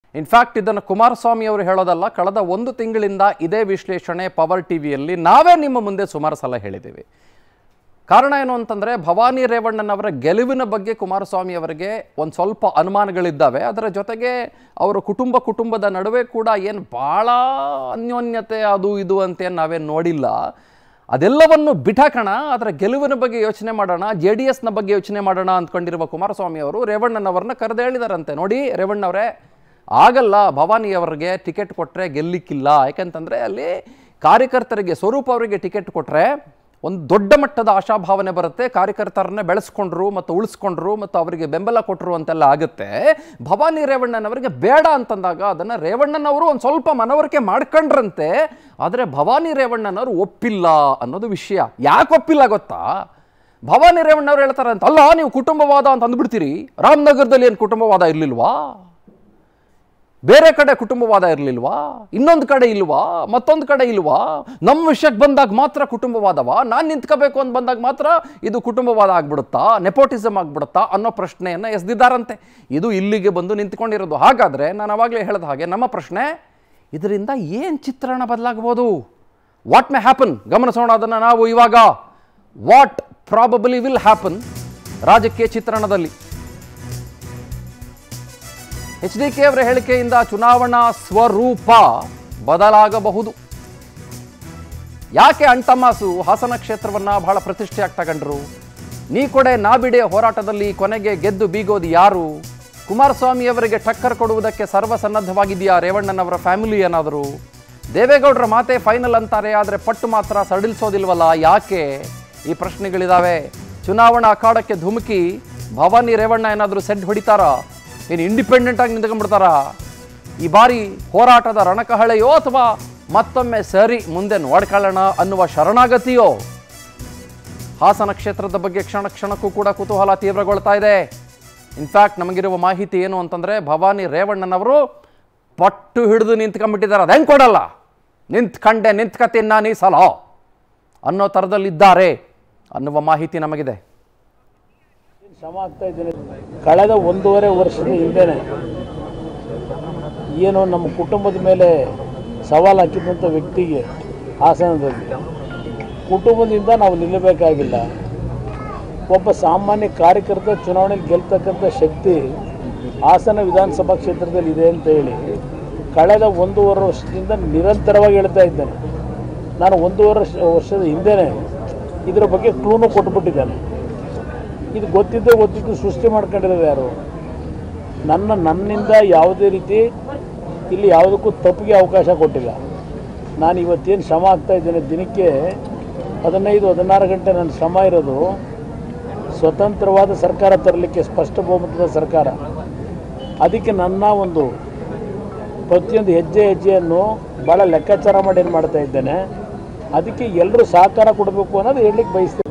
in fact ಇದನ್ನು ಕುಮಾರಸ್ವಾಮಿ ಅವರು ಹೇಳೋದಲ್ಲ ಕಳೆದ ಒಂದು ತಿಂಗಳಿಂದ ಇದೇ ವಿಶ್ಲೇಷಣೆ ಪವರ್ ಟಿವಿಯಲ್ಲಿ ನಾವೇ ನಿಮ್ಮ ಮುಂದೆ ಸುಮಾರು ಸಲ ಹೇಳಿದ್ದೀವಿ ಕಾರಣ ಏನು ಅಂತಂದರೆ ಭವಾನಿ ರೇವಣ್ಣನವರ ಗೆಲುವಿನ ಬಗ್ಗೆ ಕುಮಾರಸ್ವಾಮಿ ಅವರಿಗೆ ಒಂದು ಸ್ವಲ್ಪ ಅನುಮಾನಗಳಿದ್ದಾವೆ ಅದರ ಜೊತೆಗೆ ಅವರ ಕುಟುಂಬ ಕುಟುಂಬದ ನಡುವೆ ಕೂಡ ಏನು ಭಾಳ ಅನ್ಯೋನ್ಯತೆ ಅದು ಇದು ಅಂತ ಏನು ನಾವೇನು ನೋಡಿಲ್ಲ ಅದೆಲ್ಲವನ್ನು ಬಿಟಾಕಣ ಅದರ ಗೆಲುವಿನ ಬಗ್ಗೆ ಯೋಚನೆ ಮಾಡೋಣ ಜೆ ಡಿ ಎಸ್ನ ಬಗ್ಗೆ ಯೋಚನೆ ಮಾಡೋಣ ಅಂದ್ಕೊಂಡಿರುವ ಕುಮಾರಸ್ವಾಮಿ ಅವರು ರೇವಣ್ಣನವರನ್ನ ಕರೆದು ಹೇಳಿದಾರಂತೆ ನೋಡಿ ರೇವಣ್ಣವರೇ ಆಗಲ್ಲ ಭವಾನಿ ಅವರಿಗೆ ಟಿಕೆಟ್ ಕೊಟ್ಟರೆ ಗೆಲ್ಲಿಕ್ಕಿಲ್ಲ ಯಾಕೆಂತಂದರೆ ಅಲ್ಲಿ ಕಾರ್ಯಕರ್ತರಿಗೆ ಸ್ವರೂಪ ಅವರಿಗೆ ಟಿಕೆಟ್ ಕೊಟ್ಟರೆ ಒಂದು ದೊಡ್ಡ ಮಟ್ಟದ ಆಶಾಭಾವನೆ ಬರುತ್ತೆ ಕಾರ್ಯಕರ್ತರನ್ನ ಬೆಳೆಸ್ಕೊಂಡ್ರು ಮತ್ತು ಉಳಿಸ್ಕೊಂಡ್ರು ಮತ್ತು ಅವರಿಗೆ ಬೆಂಬಲ ಕೊಟ್ಟರು ಅಂತೆಲ್ಲ ಆಗುತ್ತೆ ಭವಾನಿ ರೇವಣ್ಣನವರಿಗೆ ಬೇಡ ಅಂತಂದಾಗ ಅದನ್ನು ರೇವಣ್ಣನವರು ಒಂದು ಸ್ವಲ್ಪ ಮನವರಿಕೆ ಮಾಡ್ಕೊಂಡ್ರಂತೆ ಆದರೆ ಭವಾನಿ ರೇವಣ್ಣನವರು ಒಪ್ಪಿಲ್ಲ ಅನ್ನೋದು ವಿಷಯ ಯಾಕೆ ಒಪ್ಪಿಲ್ಲ ಗೊತ್ತಾ ಭವಾನಿ ರೇವಣ್ಣವ್ರು ಹೇಳ್ತಾರೆ ಅಂತ ಅಲ್ಲ ನೀವು ಕುಟುಂಬವಾದ ಅಂತ ಅಂದ್ಬಿಡ್ತೀರಿ ರಾಮನಗರದಲ್ಲಿ ಏನು ಕುಟುಂಬವಾದ ಇರಲಿಲ್ವಾ ಬೇರೆ ಕಡೆ ಕುಟುಂಬವಾದ ಇರಲಿಲ್ವಾ ಇನ್ನೊಂದು ಕಡೆ ಇಲ್ವಾ ಮತ್ತೊಂದು ಕಡೆ ಇಲ್ವಾ ನಮ್ಮ ವಿಷಯಕ್ಕೆ ಬಂದಾಗ ಮಾತ್ರ ಕುಟುಂಬವಾದವ ನಾನು ನಿಂತ್ಕೋಬೇಕು ಅಂತ ಬಂದಾಗ ಮಾತ್ರ ಇದು ಕುಟುಂಬವಾದ ಆಗ್ಬಿಡುತ್ತಾ ನೆಪೋಟಿಸಮ್ ಆಗ್ಬಿಡುತ್ತಾ ಅನ್ನೋ ಪ್ರಶ್ನೆಯನ್ನು ಎಸ್ದಿದ್ದಾರಂತೆ ಇದು ಇಲ್ಲಿಗೆ ಬಂದು ನಿಂತ್ಕೊಂಡಿರೋದು ಹಾಗಾದರೆ ನಾನು ಅವಾಗಲೇ ಹೇಳಿದ ಹಾಗೆ ನಮ್ಮ ಪ್ರಶ್ನೆ ಇದರಿಂದ ಏನು ಚಿತ್ರಣ ಬದಲಾಗ್ಬೋದು ವಾಟ್ ಮೇ ಹ್ಯಾಪನ್ ಗಮನಿಸೋಣ ಅದನ್ನು ನಾವು ಇವಾಗ ವಾಟ್ ಪ್ರಾಬಬಲಿ ವಿಲ್ ಹ್ಯಾಪನ್ ರಾಜಕೀಯ ಚಿತ್ರಣದಲ್ಲಿ ಎಚ್ ಡಿ ಕೆ ಅವರ ಹೇಳಿಕೆಯಿಂದ ಚುನಾವಣಾ ಸ್ವರೂಪ ಬದಲಾಗಬಹುದು ಯಾಕೆ ಅಣ್ತಮ್ಮಾಸು ಹಾಸನ ಕ್ಷೇತ್ರವನ್ನ ಬಹಳ ಪ್ರತಿಷ್ಠೆಯಾಗಿ ತಗೊಂಡ್ರು ನೀ ಕೊಡೆ ನಾ ಬಿಡೆ ಹೋರಾಟದಲ್ಲಿ ಕೊನೆಗೆ ಗೆದ್ದು ಬೀಗೋದು ಯಾರು ಕುಮಾರಸ್ವಾಮಿ ಅವರಿಗೆ ಟಕ್ಕರ್ ಕೊಡುವುದಕ್ಕೆ ಸರ್ವಸನ್ನದ್ಧವಾಗಿದೆಯಾ ರೇವಣ್ಣನವರ ಫ್ಯಾಮಿಲಿ ಏನಾದರೂ ದೇವೇಗೌಡರ ಮಾತೆ ಫೈನಲ್ ಅಂತಾರೆ ಆದರೆ ಪಟ್ಟು ಮಾತ್ರ ಸಡಿಲಿಸೋದಿಲ್ವಲ್ಲ ಯಾಕೆ ಈ ಪ್ರಶ್ನೆಗಳಿದಾವೆ ಚುನಾವಣಾ ಅಖಾಡಕ್ಕೆ ಧುಮುಕಿ ಭವಾನಿ ರೇವಣ್ಣ ಏನಾದರೂ ಸೆಡ್ ಹೊಡಿತಾರಾ ಏನು ಇಂಡಿಪೆಂಡೆಂಟ್ ಆಗಿ ನಿಂತ್ಕೊಂಡ್ಬಿಡ್ತಾರ ಈ ಬಾರಿ ಹೋರಾಟದ ರಣಕಹಳೆಯೋ ಅಥವಾ ಮತ್ತೊಮ್ಮೆ ಸರಿ ಮುಂದೆ ನೋಡ್ಕೊಳ್ಳೋಣ ಅನ್ನುವ ಶರಣಾಗತಿಯೋ ಹಾಸನ ಕ್ಷೇತ್ರದ ಬಗ್ಗೆ ಕ್ಷಣ ಕ್ಷಣಕ್ಕೂ ಕೂಡ ಕುತೂಹಲ ತೀವ್ರಗೊಳ್ತಾ ಇದೆ ಇನ್ಫ್ಯಾಕ್ಟ್ ನಮಗಿರುವ ಮಾಹಿತಿ ಏನು ಅಂತಂದರೆ ಭವಾನಿ ರೇವಣ್ಣನವರು ಪಟ್ಟು ಹಿಡಿದು ನಿಂತ್ಕೊಂಡ್ಬಿಟ್ಟಿದ್ದಾರೆ ಅದು ಹೆಂಗೆ ಕೊಡಲ್ಲ ನಿಂತ್ಕಂಡೆ ನಿಂತ್ಕತೀನಿ ನಾನು ಈ ಸಲ ಅನ್ನೋ ಥರದಲ್ಲಿದ್ದಾರೆ ಅನ್ನುವ ಮಾಹಿತಿ ನಮಗಿದೆ ಶ್ರಮ ಆಗ್ತಾ ಇದ್ದೀನಿ ಕಳೆದ ಒಂದೂವರೆ ವರ್ಷದ ಹಿಂದೆನೆ ಏನು ನಮ್ಮ ಕುಟುಂಬದ ಮೇಲೆ ಸವಾಲು ಹಾಕಿದಂಥ ವ್ಯಕ್ತಿಗೆ ಹಾಸನದಲ್ಲಿ ಕುಟುಂಬದಿಂದ ನಾವು ನಿಲ್ಲಬೇಕಾಗಿಲ್ಲ ಒಬ್ಬ ಸಾಮಾನ್ಯ ಕಾರ್ಯಕರ್ತ ಚುನಾವಣೆಯಲ್ಲಿ ಗೆಲ್ತಕ್ಕಂಥ ಶಕ್ತಿ ಹಾಸನ ವಿಧಾನಸಭಾ ಕ್ಷೇತ್ರದಲ್ಲಿ ಇದೆ ಅಂತ ಹೇಳಿ ಕಳೆದ ಒಂದೂವರೆ ವರ್ಷದಿಂದ ನಿರಂತರವಾಗಿ ಹೇಳ್ತಾ ಇದ್ದೇನೆ ನಾನು ಒಂದೂವರೆ ವರ್ಷ- ವರ್ಷದ ಹಿಂದೆನೇ ಇದರ ಬಗ್ಗೆ ಕ್ಲೂನು ಕೊಟ್ಬಿಟ್ಟಿದ್ದೇನೆ ಇದು ಗೊತ್ತಿದ್ದೇ ಗೊತ್ತಿದ್ದು ಸೃಷ್ಟಿ ಮಾಡ್ಕೊಂಡಿರೋದು ಯಾರು ನನ್ನ ನನ್ನಿಂದ ಯಾವುದೇ ರೀತಿ ಇಲ್ಲಿ ಯಾವುದಕ್ಕೂ ತಪ್ಪಿಗೆ ಅವಕಾಶ ಕೊಟ್ಟಿಲ್ಲ ನಾನು ಇವತ್ತೇನು ಶ್ರಮ ಆಗ್ತಾ ಇದ್ದೇನೆ ದಿನಕ್ಕೆ ಹದಿನೈದು ಹದಿನಾರು ಗಂಟೆ ನನ್ನ ಶ್ರಮ ಇರೋದು ಸ್ವತಂತ್ರವಾದ ಸರ್ಕಾರ ತರಲಿಕ್ಕೆ ಸ್ಪಷ್ಟ ಬಹುಮತದ ಸರ್ಕಾರ ಅದಕ್ಕೆ ನನ್ನ ಒಂದು ಪ್ರತಿಯೊಂದು ಹೆಜ್ಜೆ ಹೆಜ್ಜೆಯನ್ನು ಭಾಳ ಲೆಕ್ಕಾಚಾರ ಮಾಡಿ ಏನು ಮಾಡ್ತಾ ಇದ್ದೇನೆ ಅದಕ್ಕೆ ಎಲ್ಲರೂ ಸಹಕಾರ ಕೊಡಬೇಕು ಅನ್ನೋದು ಹೇಳಲಿಕ್ಕೆ ಬಯಸ್ತೀನಿ